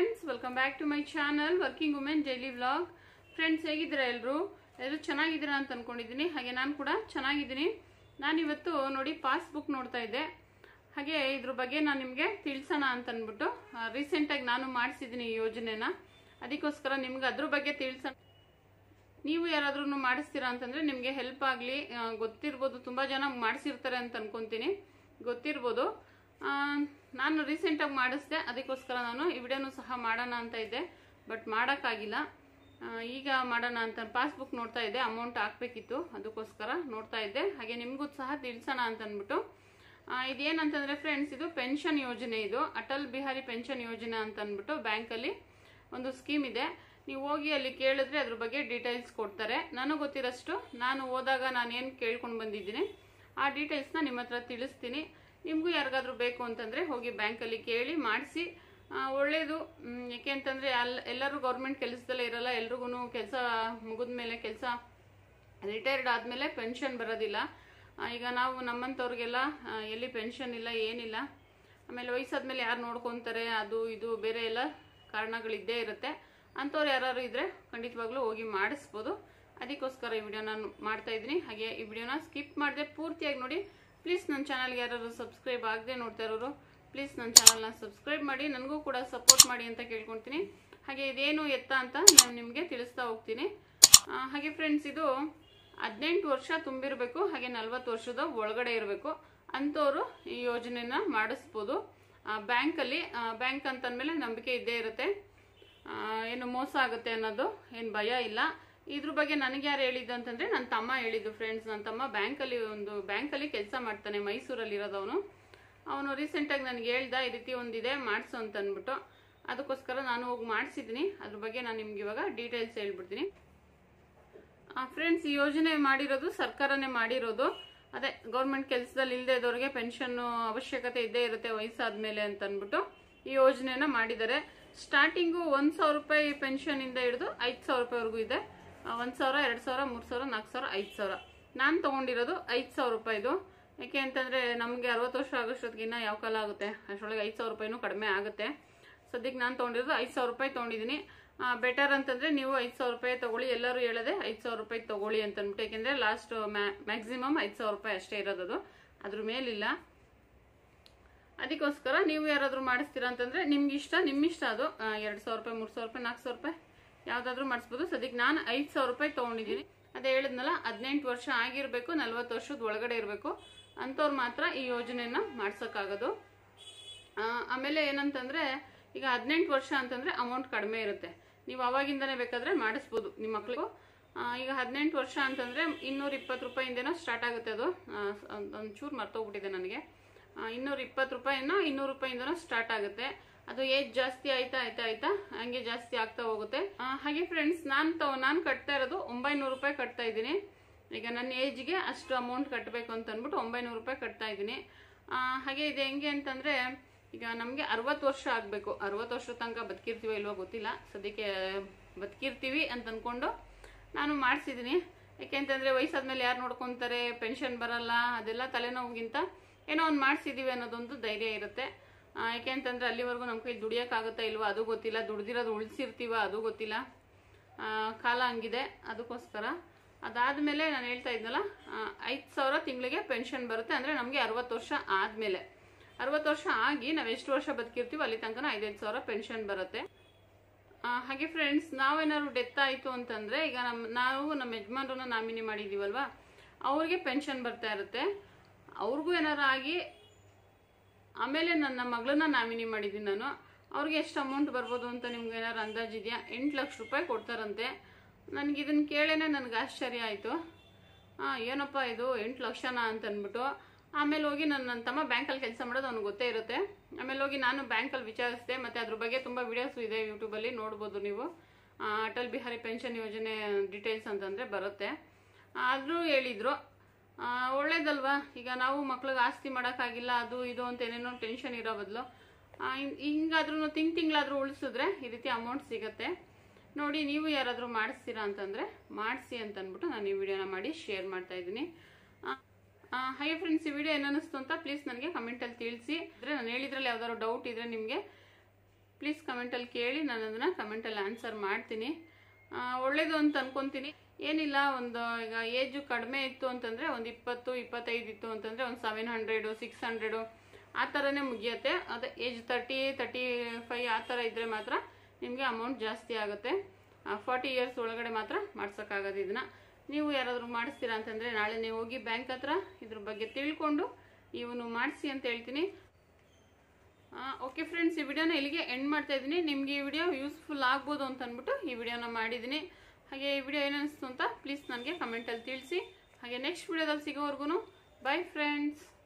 friends welcome back to my channel working women daily vlog friends ಹೇಗಿದ್ದೀರಾ ಎಲ್ಲರೂ ಎಲ್ಲರೂ ಚೆನ್ನಾಗಿದ್ದೀರಾ ಅಂತ ಅನ್ಕೊಂಡಿದ್ದೀನಿ ಹಾಗೆ ನಾನು ಕೂಡ ಚೆನ್ನಾಗಿದ್ದೀನಿ ನಾನಿವತ್ತು ನೋಡಿ ಪಾಸ್ಬುಕ್ ನೋಡ್ತಾ ಇದ್ದೆ ಹಾಗೆ ಇದ್ರ ಬಗ್ಗೆ ನಾನು ನಿಮಗೆ ತಿಳಿಸೋಣ ಅಂತ ಅಂದ್ಬಿಟ್ಟು ರೀಸೆಂಟಾಗಿ ನಾನು ಮಾಡಿಸಿದ್ದೀನಿ ಈ ಯೋಜನೆನ ಅದಕ್ಕೋಸ್ಕರ ನಿಮ್ಗೆ ಅದ್ರ ಬಗ್ಗೆ ತಿಳಿಸೋಣ ನೀವು ಯಾರಾದ್ರೂ ಮಾಡಿಸ್ತೀರಾ ಅಂತಂದ್ರೆ ನಿಮಗೆ ಹೆಲ್ಪ್ ಆಗಲಿ ಗೊತ್ತಿರ್ಬೋದು ತುಂಬ ಜನ ಮಾಡಿಸಿರ್ತಾರೆ ಅಂತ ಅನ್ಕೊಂತೀನಿ ಗೊತ್ತಿರ್ಬೋದು ಆ, ನಾನು ರೀಸೆಂಟಾಗಿ ಮಾಡಿಸ್ದೆ ಅದಕ್ಕೋಸ್ಕರ ನಾನು ಈ ವಿಡಿಯೋನು ಸಹ ಮಾಡೋಣ ಅಂತ ಇದ್ದೆ ಬಟ್ ಮಾಡೋಕ್ಕಾಗಿಲ್ಲ ಆ, ಈಗ ಮಾಡೋಣ ಅಂತ ಪಾಸ್ಬುಕ್ ನೋಡ್ತಾ ಇದ್ದೆ ಅಮೌಂಟ್ ಹಾಕ್ಬೇಕಿತ್ತು ಅದಕ್ಕೋಸ್ಕರ ನೋಡ್ತಾ ಇದ್ದೆ ಹಾಗೆ ನಿಮಗೂ ಸಹ ತಿಳಿಸೋಣ ಅಂತ ಅಂದ್ಬಿಟ್ಟು ಆ, ಇದೇನಂತಂದ್ರೆ ಫ್ರೆಂಡ್ಸ್ ಇದು ಪೆನ್ಷನ್ ಯೋಜನೆ ಇದು ಅಟಲ್ ಬಿಹಾರಿ ಪೆನ್ಷನ್ ಯೋಜನೆ ಅಂತ ಅಂದ್ಬಿಟ್ಟು ಬ್ಯಾಂಕಲ್ಲಿ ಒಂದು ಸ್ಕೀಮ್ ಇದೆ ನೀವು ಹೋಗಿ ಅಲ್ಲಿ ಕೇಳಿದ್ರೆ ಅದ್ರ ಬಗ್ಗೆ ಡೀಟೇಲ್ಸ್ ಕೊಡ್ತಾರೆ ನನಗೆ ಗೊತ್ತಿರೋಷ್ಟು ನಾನು ಹೋದಾಗ ನಾನು ಏನು ಕೇಳ್ಕೊಂಡು ಬಂದಿದ್ದೀನಿ ಆ ಡೀಟೇಲ್ಸ್ನ ನಿಮ್ಮ ಹತ್ರ ತಿಳಿಸ್ತೀನಿ ನಿಮಗೂ ಯಾರಿಗಾದ್ರೂ ಬೇಕು ಅಂತಂದರೆ ಹೋಗಿ ಬ್ಯಾಂಕಲ್ಲಿ ಕೇಳಿ ಮಾಡಿಸಿ ಒಳ್ಳೆಯದು ಯಾಕೆ ಅಂತಂದರೆ ಅಲ್ ಎಲ್ಲರೂ ಗೌರ್ಮೆಂಟ್ ಕೆಲಸದಲ್ಲೇ ಇರಲ್ಲ ಎಲ್ರಿಗೂ ಕೆಲಸ ಮುಗಿದ ಮೇಲೆ ಕೆಲಸ ರಿಟೈರ್ಡ್ ಆದಮೇಲೆ ಪೆನ್ಷನ್ ಬರೋದಿಲ್ಲ ಆ, ಈಗ ನಾವು ನಮ್ಮಂಥವ್ರಿಗೆಲ್ಲ ಆ, ಎಲ್ಲಿ ಪೆನ್ಷನ್ ಇಲ್ಲ ಏನಿಲ್ಲ ಆಮೇಲೆ ವಯಸ್ಸಾದ್ಮೇಲೆ ಯಾರು ನೋಡ್ಕೊತಾರೆ ಅದು ಇದು ಬೇರೆ ಎಲ್ಲ ಕಾರಣಗಳಿದ್ದೇ ಇರುತ್ತೆ ಅಂಥವ್ರು ಯಾರು ಇದ್ದರೆ ಖಂಡಿತವಾಗ್ಲೂ ಹೋಗಿ ಮಾಡಿಸ್ಬೋದು ಅದಕ್ಕೋಸ್ಕರ ಈ ವಿಡಿಯೋ ನಾನು ಮಾಡ್ತಾ ಇದ್ದೀನಿ ಹಾಗೆ ಈ ವಿಡಿಯೋನ ಸ್ಕಿಪ್ ಮಾಡದೆ ಪೂರ್ತಿಯಾಗಿ ನೋಡಿ ಪ್ಲೀಸ್ ನನ್ನ ಚಾನಲ್ಗೆ ಯಾರು ಸಬ್ಸ್ಕ್ರೈಬ್ ಆಗದೆ ನೋಡ್ತಾ ಇರೋರು ಪ್ಲೀಸ್ ನನ್ನ ಚಾನಲ್ನ ಸಬ್ಸ್ಕ್ರೈಬ್ ಮಾಡಿ ನನಗೂ ಕೂಡ ಸಪೋರ್ಟ್ ಮಾಡಿ ಅಂತ ಕೇಳ್ಕೊಳ್ತೀನಿ ಹಾಗೆ ಇದೇನು ಎತ್ತ ಅಂತ ನಾನು ನಿಮಗೆ ತಿಳಿಸ್ತಾ ಹೋಗ್ತೀನಿ ಆ, ಹಾಗೆ ಫ್ರೆಂಡ್ಸ್ ಇದು ಹದಿನೆಂಟು ವರ್ಷ ತುಂಬಿರಬೇಕು ಹಾಗೆ ನಲ್ವತ್ತು ವರ್ಷದ ಒಳಗಡೆ ಇರಬೇಕು ಅಂಥವ್ರು ಈ ಯೋಜನೆನ ಮಾಡಿಸ್ಬೋದು ಬ್ಯಾಂಕಲ್ಲಿ ಬ್ಯಾಂಕ್ ಅಂತಂದಮೇಲೆ ನಂಬಿಕೆ ಇದ್ದೇ ಇರುತ್ತೆ ಆ, ಏನು ಮೋಸ ಆಗುತ್ತೆ ಅನ್ನೋದು ಏನು ಭಯ ಇಲ್ಲ ಇದ್ರ ಬಗ್ಗೆ ನನಗೆ ಯಾರು ಹೇಳಿದ್ದು ಅಂತಂದ್ರೆ ನನ್ನ ತಮ್ಮ ಹೇಳಿದ್ದು ಫ್ರೆಂಡ್ಸ್ ನನ್ನ ತಮ್ಮ ಬ್ಯಾಂಕಲ್ಲಿ ಒಂದು ಬ್ಯಾಂಕಲ್ಲಿ ಕೆಲಸ ಮಾಡ್ತಾನೆ ಮೈಸೂರಲ್ಲಿ ಇರೋದವನು ಅವನು ರೀಸೆಂಟಾಗಿ ನನಗೆ ಹೇಳ್ದ ಈ ರೀತಿ ಒಂದಿದೆ ಮಾಡಿಸು ಅಂತ ಅಂದ್ಬಿಟ್ಟು ಅದಕ್ಕೋಸ್ಕರ ನಾನು ಹೋಗಿ ಮಾಡಿಸಿದ್ದೀನಿ ಅದ್ರ ಬಗ್ಗೆ ನಾನು ನಿಮ್ಗೆ ಇವಾಗ ಡೀಟೇಲ್ಸ್ ಹೇಳ್ಬಿಡ್ತೀನಿ ಫ್ರೆಂಡ್ಸ್ ಈ ಯೋಜನೆ ಮಾಡಿರೋದು ಸರ್ಕಾರನೇ ಮಾಡಿರೋದು ಅದೇ ಗೌರ್ಮೆಂಟ್ ಕೆಲಸದಲ್ಲಿ ಇಲ್ಲದೆ ಇದ್ದವ್ರಿಗೆ ಪೆನ್ಷನ್ ಅವಶ್ಯಕತೆ ಇದ್ದೇ ಇರುತ್ತೆ ವಯಸ್ಸಾದ್ಮೇಲೆ ಅಂತ ಅಂದ್ಬಿಟ್ಟು ಈ ಯೋಜನೆನ ಮಾಡಿದ್ದಾರೆ ಸ್ಟಾರ್ಟಿಂಗು ಒಂದ್ ಸಾವಿರ ರೂಪಾಯಿ ಪೆನ್ಷನ್ ಇಂದ ಹಿಡಿದು ಐದು ಸಾವಿರ ರೂಪಾಯಿವರೆಗೂ ಇದೆ ಆ, ಒಂದ್ ಸಾವಿರ ಎರಡ್ ಸಾವಿರ ಮೂರ್ ಸಾವಿರ ನಾಲ್ಕು ಸಾವಿರ ಐದು ಸಾವಿರ ನಾನು ತಗೊಂಡಿರೋದು ಐದು ಸಾವಿರ ರೂಪಾಯಿದು ಯಾಕೆ ಅಂತಂದ್ರೆ ನಮಗೆ ಅರವತ್ತು ವರ್ಷ ಆಗೋಷ್ಟೊತ್ತಿಗೆ ಇನ್ನ ಯಾವ ಕಾಲ ಆಗುತ್ತೆ ಅಷ್ಟರೊಳಗೆ ಐದು ಸಾವಿರ ರೂಪಾಯಿನೂ ಕಡಿಮೆ ಆಗುತ್ತೆ ಸದ್ಯಕ್ಕೆ ನಾನು ತೊಗೊಂಡಿರೋದು ಐದು ಸಾವಿರ ರೂಪಾಯಿ ತೊಗೊಂಡಿದ್ದೀನಿ ಬೆಟರ್ ಅಂತಂದ್ರೆ ನೀವು ಐದು ಸಾವಿರ ರೂಪಾಯಿ ತಗೊಳ್ಳಿ ಎಲ್ಲರೂ ಹೇಳದೆ ಐದು ಸಾವಿರ ರೂಪಾಯಿ ತಗೊಳ್ಳಿ ಅಂತ ಅಂದ್ಬಿಟ್ಟು ಯಾಕೆಂದ್ರೆ ಲಾಸ್ಟ್ ಮ್ಯಾಕ್ಸಿಮಮ್ ಐದು ಸಾವಿರ ರೂಪಾಯಿ ಅಷ್ಟೇ ಇರೋದು ಅದ್ರ ಮೇಲಿಲ್ಲ ಅದಕ್ಕೋಸ್ಕರ ನೀವು ಯಾರಾದ್ರೂ ಮಾಡಿಸ್ತೀರಾ ಅಂತಂದ್ರೆ ನಿಮ್ಗೆ ಇಷ್ಟ ನಿಮ್ಮ ಇಷ್ಟ ಅದು ಎರಡು ಸಾವಿರ ರೂಪಾಯಿ ಮೂರು ಸಾವಿರ ರೂಪಾಯಿ ನಾಲ್ಕು ಸಾವಿರ ರೂಪಾಯಿ ಯಾವ್ದಾದ್ರು ಮಾಡಿಸ್ಬೋದು ಸದ್ಯಕ್ಕೆ ನಾನು ಐದು ಸಾವಿರ ರೂಪಾಯಿ ತೊಗೊಂಡಿದ್ದೀನಿ ಅದೇ ಹೇಳಿದ್ನಲ್ಲ ಹದಿನೆಂಟು ವರ್ಷ ಆಗಿರಬೇಕು ನಲ್ವತ್ತು ವರ್ಷದ ಒಳಗಡೆ ಇರಬೇಕು ಅಂಥವ್ರು ಮಾತ್ರ ಈ ಯೋಜನೆನ ಮಾಡ್ಸೋಕ್ಕಾಗೋದು ಆ, ಆಮೇಲೆ ಏನಂತಂದ್ರೆ ಈಗ ಹದಿನೆಂಟು ವರ್ಷ ಅಂತಂದ್ರೆ ಅಮೌಂಟ್ ಕಡಿಮೆ ಇರುತ್ತೆ ನೀವು ಅವಾಗಿಂದನೇ ಬೇಕಾದ್ರೆ ಮಾಡಿಸ್ಬೋದು ನಿಮ್ಮ ಮಕ್ಳಿಗೂ ಆ, ಈಗ ಹದಿನೆಂಟು ವರ್ಷ ಅಂತಂದ್ರೆ ಇನ್ನೂರ ಇಪ್ಪತ್ತು ರೂಪಾಯಿಂದೇನೋ ಸ್ಟಾರ್ಟ್ ಆಗುತ್ತೆ ಅದು ಒಂಚೂರು ಮರ್ತೋಗ್ಬಿಟ್ಟಿದೆ ನನಗೆ ಇನ್ನೂರ ಇಪ್ಪತ್ತು ರೂಪಾಯಿನೋ ಇನ್ನೂರು ರೂಪಾಯಿಂದನೋ ಸ್ಟಾರ್ಟ್ ಆಗುತ್ತೆ ಅದು ಏಜ್ ಜಾಸ್ತಿ ಆಯ್ತಾ ಆಯ್ತಾ ಆಯ್ತಾ ಹಂಗೆ ಜಾಸ್ತಿ ಆಗ್ತಾ ಹೋಗುತ್ತೆ ಆ, ಹಾಗೆ ಫ್ರೆಂಡ್ಸ್ ನಾನು ತಗೋ ನಾನು ಕಟ್ತಾ ಇರೋದು ಒಂಬೈನೂರು ರೂಪಾಯಿ ಕಟ್ತಾ ಇದ್ದೀನಿ ಈಗ ನನ್ನ ಏಜ್ಗೆ ಅಷ್ಟು ಅಮೌಂಟ್ ಕಟ್ಟಬೇಕು ಅಂತ ಅಂದ್ಬಿಟ್ಟು ಒಂಬೈನೂರು ರೂಪಾಯಿ ಕಟ್ತಾ ಇದ್ದೀನಿ ಆ, ಹಾಗೆ ಇದು ಹೆಂಗೆ ಅಂತಂದ್ರೆ ಈಗ ನಮಗೆ ಅರವತ್ತು ವರ್ಷ ಆಗಬೇಕು ಅರವತ್ತು ವರ್ಷದ ತನಕ ಬದುಕಿರ್ತೀವೋ ಇಲ್ವೋ ಗೊತ್ತಿಲ್ಲ ಸದ್ಯಕ್ಕೆ ಬದುಕಿರ್ತೀವಿ ಅಂತ ಅಂದ್ಕೊಂಡು ನಾನು ಮಾಡಿಸಿದ್ದೀನಿ ಯಾಕೆಂತಂದ್ರೆ ವಯಸ್ಸಾದ್ಮೇಲೆ ಯಾರು ನೋಡ್ಕೊತಾರೆ ಪೆನ್ಷನ್ ಬರಲ್ಲ ಅದೆಲ್ಲ ತಲೆನೋವಿಗಿಂತ ಏನೋ ಒಂದು ಮಾಡಿಸಿದೀವಿ ಅನ್ನೋದೊಂದು ಧೈರ್ಯ ಇರುತ್ತೆ ಆ, ಯಾಕೆಂತಂದ್ರೆ ಅಲ್ಲಿವರೆಗೂ ನಮ್ಮ ಕೈ ದುಡಿಯೋಕ್ಕಾಗುತ್ತಾ ಇಲ್ವೋ ಅದು ಗೊತ್ತಿಲ್ಲ ದುಡ್ದಿರೋದು ಉಳಿಸಿರ್ತೀವ ಅದು ಗೊತ್ತಿಲ್ಲ ಆ, ಕಾಲ ಹಂಗಿದೆ ಅದಕ್ಕೋಸ್ಕರ ಅದಾದಮೇಲೆ ನಾನು ಹೇಳ್ತಾ ಇದ್ನಲ್ಲ ಐದು ಸಾವಿರ ತಿಂಗಳಿಗೆ ಪೆನ್ಷನ್ ಬರುತ್ತೆ ಅಂದರೆ ನಮಗೆ ಅರವತ್ತು ವರ್ಷ ಆದಮೇಲೆ ಅರವತ್ತು ವರ್ಷ ಆಗಿ ನಾವು ಎಷ್ಟು ವರ್ಷ ಬದುಕಿರ್ತೀವೋ ಅಲ್ಲಿ ತನಕ ಐದೈದು ಸಾವಿರ ಪೆನ್ಷನ್ ಬರುತ್ತೆ ಆ, ಹಾಗೆ ಫ್ರೆಂಡ್ಸ್ ನಾವೇನಾದ್ರು ಡೆತ್ ಆಯಿತು ಅಂತಂದರೆ ಈಗ ನಮ್ಮ ನಾವು ನಮ್ಮ ಯಜಮಾನ್ರನ್ನ ನಾಮಿನಿ ಮಾಡಿದ್ದೀವಲ್ವಾ ಅವ್ರಿಗೆ ಪೆನ್ಷನ್ ಬರ್ತಾ ಇರುತ್ತೆ ಅವ್ರಿಗೂ ಏನಾರು ಆಗಿ ಆಮೇಲೆ ನನ್ನ ಮಗಳನ್ನ ನಾಮಿನಿ ಮಾಡಿದ್ದೀನಿ ನಾನು ಅವ್ರಿಗೆ ಎಷ್ಟು ಅಮೌಂಟ್ ಬರ್ಬೋದು ಅಂತ ನಿಮ್ಗೆ ಏನಾರು ಅಂದಾಜಿದೆಯಾ ಎಂಟು ಲಕ್ಷ ರೂಪಾಯಿ ಕೊಡ್ತಾರಂತೆ ನನಗೆ ಇದನ್ನು ಕೇಳೇನೆ ನನಗೆ ಆಶ್ಚರ್ಯ ಆಯಿತು ಹಾಂ ಏನಪ್ಪ ಇದು ಎಂಟು ಲಕ್ಷನಾ ಅಂತ ಅಂದ್ಬಿಟ್ಟು ಆಮೇಲೆ ಹೋಗಿ ನನ್ನ ನನ್ನ ತಮ್ಮ ಬ್ಯಾಂಕಲ್ಲಿ ಕೆಲಸ ಮಾಡೋದು ಅವ್ನಿಗೆ ಗೊತ್ತೇ ಇರುತ್ತೆ ಆಮೇಲೆ ಹೋಗಿ ನಾನು ಬ್ಯಾಂಕಲ್ಲಿ ವಿಚಾರಿಸಿದೆ ಮತ್ತು ಅದ್ರ ಬಗ್ಗೆ ತುಂಬ ವಿಡಿಯೋಸ್ ಇದೆ ಯೂಟ್ಯೂಬಲ್ಲಿ ನೋಡ್ಬೋದು ನೀವು ಆ, ಅಟಲ್ ಬಿಹಾರಿ ಪೆನ್ಷನ್ ಯೋಜನೆ ಡೀಟೇಲ್ಸ್ ಅಂತಂದರೆ ಬರುತ್ತೆ ಆದರೂ ಹೇಳಿದರು ಆ, ಒಳ್ಳೇದಲ್ವಾ ಈಗ ನಾವು ಮಕ್ಳಿಗೆ ಆಸ್ತಿ ಮಾಡೋಕ್ಕಾಗಿಲ್ಲ ಅದು ಇದು ಅಂತ ಏನೇನೋ ಟೆನ್ಷನ್ ಇರೋ ಬದಲು ಹಿಂಗಾದ್ರೂ ತಿಂಗ್ ತಿಂಗಳಾದ್ರೂ ಉಳಿಸಿದ್ರೆ ಈ ರೀತಿ ಅಮೌಂಟ್ ಸಿಗುತ್ತೆ ನೋಡಿ ನೀವು ಯಾರಾದರೂ ಮಾಡಿಸ್ತೀರಾ ಅಂತಂದರೆ ಮಾಡಿಸಿ ಅಂತ ಅಂದ್ಬಿಟ್ಟು ನಾನು ಈ ವಿಡಿಯೋನ ಮಾಡಿ ಶೇರ್ ಮಾಡ್ತಾ ಇದ್ದೀನಿ ಹಾಗೆ ಫ್ರೆಂಡ್ಸ್ ಈ ವಿಡಿಯೋ ಏನು ಅನ್ನಿಸ್ತು ಅಂತ ಪ್ಲೀಸ್ ನನಗೆ ಕಮೆಂಟಲ್ಲಿ ತಿಳಿಸಿ ಅಂದರೆ ನಾನು ಹೇಳಿದ್ರಲ್ಲಿ ಯಾವ್ದಾದ್ರು ಡೌಟ್ ಇದ್ದರೆ ನಿಮಗೆ ಪ್ಲೀಸ್ ಕಮೆಂಟಲ್ಲಿ ಕೇಳಿ ನಾನು ಅದನ್ನು ಕಮೆಂಟಲ್ಲಿ ಆನ್ಸರ್ ಮಾಡ್ತೀನಿ ಆ, ಒಳ್ಳೇದು ಅಂತ ಅನ್ಕೊಂತೀನಿ ಏನಿಲ್ಲ ಒಂದು ಈಗ ಏಜು ಕಡಿಮೆ ಇತ್ತು ಅಂತಂದರೆ ಒಂದು ಇಪ್ಪತ್ತು ಇಪ್ಪತ್ತೈದು ಇತ್ತು ಅಂತಂದರೆ ಒಂದು ಸೆವೆನ್ ಹಂಡ್ರೆಡು ಸಿಕ್ಸ್ ಹಂಡ್ರೆಡು ಆ ಥರನೇ ಮುಗಿಯುತ್ತೆ ಅದೇ ಏಜ್ ತರ್ಟಿ ತರ್ಟಿ ಫೈ ಆ ಥರ ಇದ್ದರೆ ಮಾತ್ರ ನಿಮಗೆ ಅಮೌಂಟ್ ಜಾಸ್ತಿ ಆಗುತ್ತೆ ಫಾರ್ಟಿ ಇಯರ್ಸ್ ಒಳಗಡೆ ಮಾತ್ರ ಮಾಡ್ಸೋಕ್ಕಾಗೋದು ಇದನ್ನ ನೀವು ಯಾರಾದರೂ ಮಾಡಿಸ್ತೀರಾ ಅಂತಂದರೆ ನಾಳೆ ನೀವು ಹೋಗಿ ಬ್ಯಾಂಕ್ ಹತ್ರ ಇದ್ರ ಬಗ್ಗೆ ತಿಳ್ಕೊಂಡು ಇವನು ಮಾಡಿಸಿ ಅಂತ ಹೇಳ್ತೀನಿ ಓಕೆ ಫ್ರೆಂಡ್ಸ್ ಈ ವಿಡಿಯೋನ ಇಲ್ಲಿಗೆ ಎಂಡ್ ಮಾಡ್ತಾ ಇದ್ದೀನಿ ನಿಮಗೆ ಈ ವಿಡಿಯೋ ಯೂಸ್ಫುಲ್ ಆಗ್ಬೋದು ಅಂತ ಅಂದ್ಬಿಟ್ಟು ಈ ವಿಡಿಯೋನ ಮಾಡಿದ್ದೀನಿ ಹಾಗೆ ಈ ವಿಡಿಯೋ ಏನಿಸ್ತು ಅಂತ ಪ್ಲೀಸ್ ನನಗೆ ಕಮೆಂಟಲ್ಲಿ ತಿಳಿಸಿ ಹಾಗೆ ನೆಕ್ಸ್ಟ್ ವಿಡಿಯೋದಲ್ಲಿ ಸಿಗೋವರೆಗೂ ಬೈ ಫ್ರೆಂಡ್ಸ್